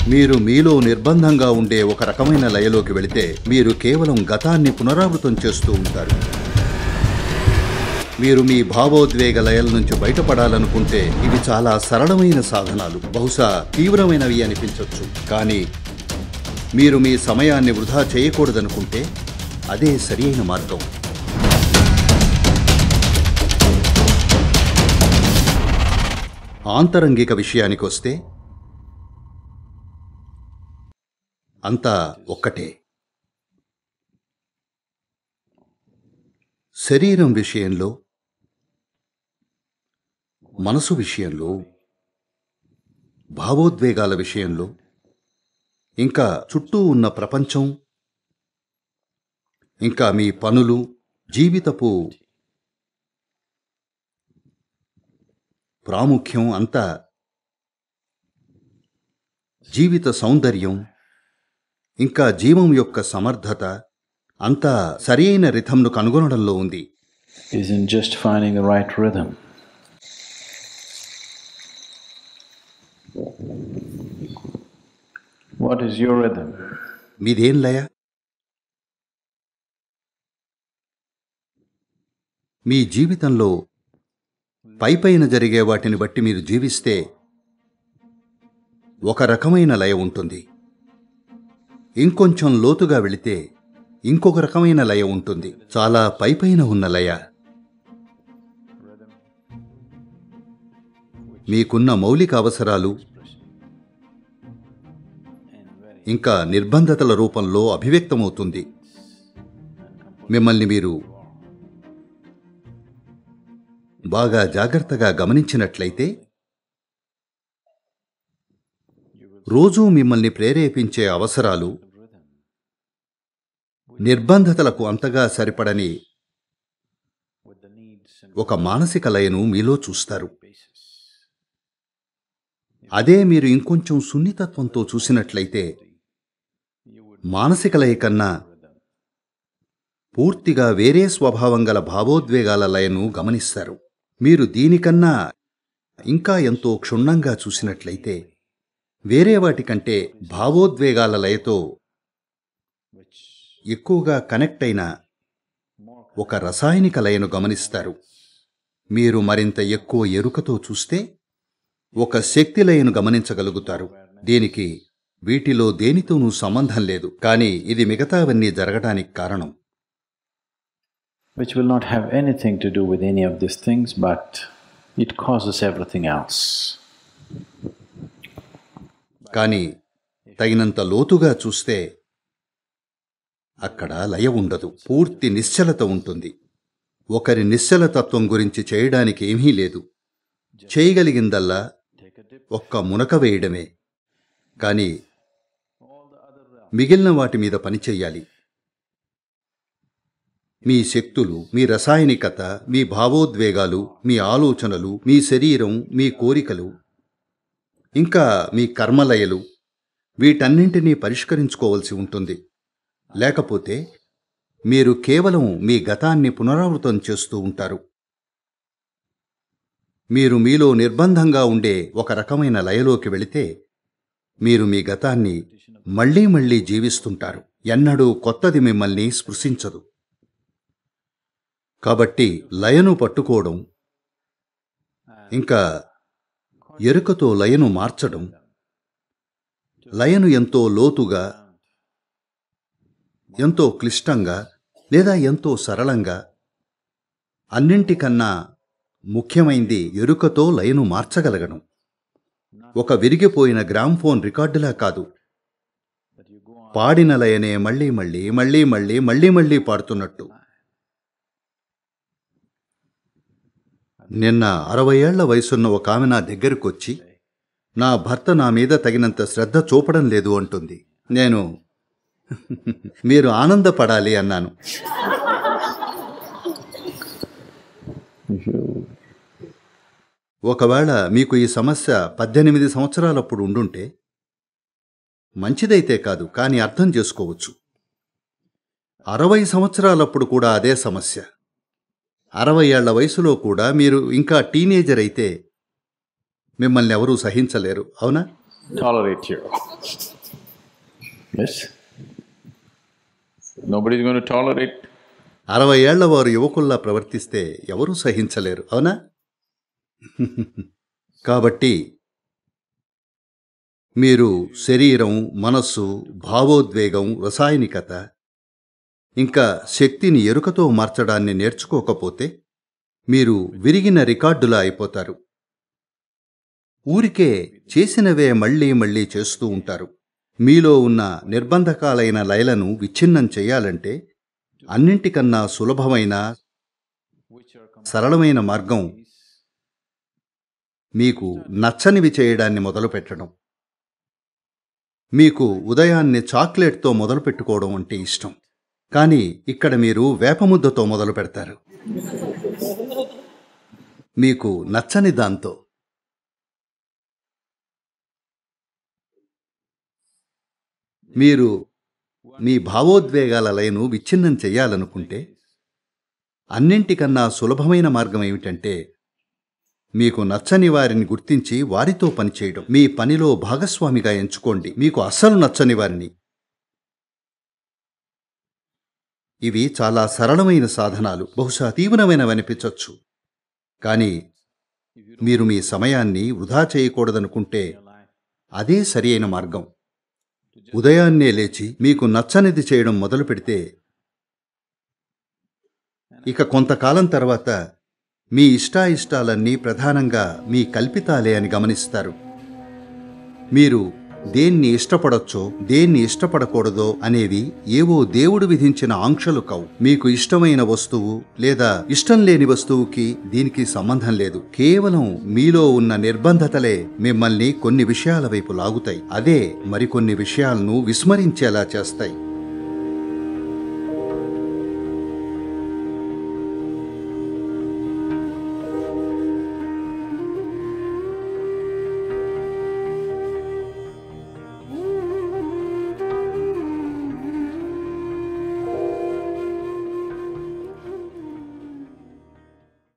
మీరు మీలో నిర్బంధంగా ఉండే ఒక రకమైన లయలోకి వెళితే మీరు కేవలం గతాన్ని పునరావృతం చేస్తూ ఉంటారు మీరు మీ భావోద్వేగ లయల నుంచి బయటపడాలనుకుంటే ఇవి చాలా సరళమైన సాధనాలు బహుశా తీవ్రమైనవి అనిపించవచ్చు కానీ మీరు మీ సమయాన్ని వృధా చేయకూడదనుకుంటే అదే సరియైన మార్గం ఆంతరంగిక విషయానికి వస్తే అంతా ఒక్కటే శరీరం విషయంలో మనసు విషయంలో భావోద్వేగాల విషయంలో ఇంకా చుట్టూ ఉన్న ప్రపంచం ఇంకా మీ పనులు జీవితపు ప్రాముఖ్యం అంతా జీవిత సౌందర్యం ఇంకా జీవం యొక్క సమర్థత అంతా సరియైన రిథంను కనుగొనడంలో ఉంది is in just finding the right rhythm. What is your rhythm? మీదేం లయ మీ జీవితంలో పైపైన జరిగే వాటిని బట్టి మీరు జీవిస్తే ఒక రకమైన లయ ఉంటుంది ఇంకొంచెం లోతుగా వెళితే ఇంకొక రకమైన లయ ఉంటుంది చాలా పైపైన ఉన్న లయ మీకున్న మౌలిక అవసరాలు ఇంకా నిర్బంధతల రూపంలో అభివ్యక్తమవుతుంది మిమ్మల్ని మీరు బాగా జాగ్రత్తగా గమనించినట్లయితే రోజూ మిమ్మల్ని ప్రేరేపించే అవసరాలు నిర్బంధతలకు అంతగా సరిపడని ఒక మానసిక లయను మీలో చూస్తారు అదే మీరు ఇంకొంచెం సున్నితత్వంతో చూసినట్లయితే మానసిక లయ కన్నా పూర్తిగా వేరే స్వభావం గల భావోద్వేగాల లయను గమనిస్తారు మీరు దీనికన్నా ఇంకా ఎంతో క్షుణ్ణంగా చూసినట్లయితే వేరే వాటికంటే భావోద్వేగాల లయతో ఎక్కువగా కనెక్ట్ అయిన ఒక రసాయనిక లయను గమనిస్తారు మీరు మరింత ఎక్కువ ఎరుకతో చూస్తే ఒక శక్తి లయను గమనించగలుగుతారు దీనికి వీటిలో దేనితోనూ సంబంధం లేదు కానీ ఇది మిగతావన్నీ జరగడానికి కారణం Which will not have anything to do with any of these things, but it causes everything else. కానీ తగినంత లోతుగా చూస్తే అక్కడ లయ ఉండదు పూర్తి నిశ్చలత ఉంటుంది ఒకరి నిశ్చలతత్వం గురించి చేయడానికి ఏమీ లేదు చేయగలిగిందల్లా ఒక్క మునక వేయడమే కానీ మిగిలిన వాటి మీద పని చెయ్యాలి మీ శక్తులు మీ రసాయనికత మీ భావోద్వేగాలు మీ ఆలోచనలు మీ శరీరం మీ కోరికలు ఇంకా మీ కర్మలయలు వీటన్నింటినీ పరిష్కరించుకోవలసి ఉంటుంది లేకపోతే మీరు కేవలం మీ గతాన్ని పునరావృతం చేస్తూ ఉంటారు మీరు మీలో నిర్బంధంగా ఉండే ఒక రకమైన లయలోకి వెళితే మీరు మీ గతాన్ని మళ్ళీ మళ్ళీ జీవిస్తుంటారు ఎన్నడూ కొత్తది మిమ్మల్ని స్పృశించదు కాబట్టి లయను పట్టుకోవడం ఇంకా ఎరుకతో లయను మార్చడం లయను ఎంతో లోతుగా ఎంతో క్లిష్టంగా లేదా ఎంతో సరళంగా అన్నింటికన్నా ముఖ్యమైంది ఎరుకతో లయను మార్చగలగడం ఒక విరిగిపోయిన గ్రామ్ఫోన్ రికార్డులా కాదు పాడిన లయనే మళ్ళీ మళ్ళీ మళ్ళీ మళ్ళీ మళ్ళీ మళ్ళీ పాడుతున్నట్టు నిన్న అరవై ఏళ్ల వయసున్న ఒక ఆమె నా దగ్గరకు వచ్చి నా భర్త నా మీద తగినంత శ్రద్ధ చూపడం లేదు అంటుంది నేను మీరు ఆనందపడాలి అన్నాను ఒకవేళ మీకు ఈ సమస్య పద్దెనిమిది సంవత్సరాలప్పుడు ఉండుంటే మంచిదైతే కాదు కానీ అర్థం చేసుకోవచ్చు అరవై సంవత్సరాలప్పుడు కూడా అదే సమస్య అరవై ఏళ్ల వయసులో కూడా మీరు ఇంకా టీనేజర్ అయితే మిమ్మల్ని ఎవరూ సహించలేరు అవునా Tolerate you. Yes? Nobody is going to tolerate. అరవై ఏళ్ల వారు యువకుల్లా ప్రవర్తిస్తే ఎవరూ సహించలేరు అవునా కాబట్టి మీరు శరీరం మనస్సు భావోద్వేగం రసాయనికత ఇంకా శక్తిని ఎరుకతో మార్చడాన్ని నేర్చుకోకపోతే మీరు విరిగిన రికార్డులా అయిపోతారు ఊరికే చేసినవే మళ్ళీ మళ్ళీ చేస్తూ ఉంటారు మీలో ఉన్న నిర్బంధకాలైన లయలను విచ్ఛిన్నం చేయాలంటే అన్నింటికన్నా సులభమైన సరళమైన మార్గం మీకు నచ్చనివి చేయడాన్ని మొదలుపెట్టడం మీకు ఉదయాన్నే చాక్లెట్తో మొదలు పెట్టుకోవడం అంటే ఇష్టం కానీ ఇక్కడ మీరు వేపముద్దతో మొదలు పెడతారు మీకు నచ్చని దాంతో మీరు మీ భావోద్వేగాల లయను విచ్ఛిన్నం చేయాలనుకుంటే అన్నింటికన్నా సులభమైన మార్గం ఏమిటంటే మీకు నచ్చని వారిని గుర్తించి వారితో పనిచేయడం మీ పనిలో భాగస్వామిగా ఎంచుకోండి మీకు అస్సలు నచ్చని వారిని ఇవి చాలా సరళమైన సాధనాలు బహుశా తీవ్రమైనవనిపించవచ్చు కానీ మీరు మీ సమయాన్ని వృధా చేయకూడదనుకుంటే అదే సరి అయిన మార్గం ఉదయాన్నే లేచి మీకు నచ్చనిది చేయడం మొదలు పెడితే ఇక కొంతకాలం తర్వాత మీ ఇష్టాయిష్టాలన్నీ ప్రధానంగా మీ కల్పితాలే అని గమనిస్తారు మీరు దేన్ని ఇష్టపడొచ్చో దేన్ని ఇష్టపడకూడదో అనేవి ఏవో దేవుడు విధించిన ఆంక్షలు కావు మీకు ఇష్టమైన వస్తువు లేదా ఇష్టం లేని వస్తువుకి దీనికి సంబంధం లేదు కేవలం మీలో ఉన్న నిర్బంధతలే మిమ్మల్ని కొన్ని విషయాల వైపు లాగుతాయి అదే మరికొన్ని విషయాలను విస్మరించేలా చేస్తాయి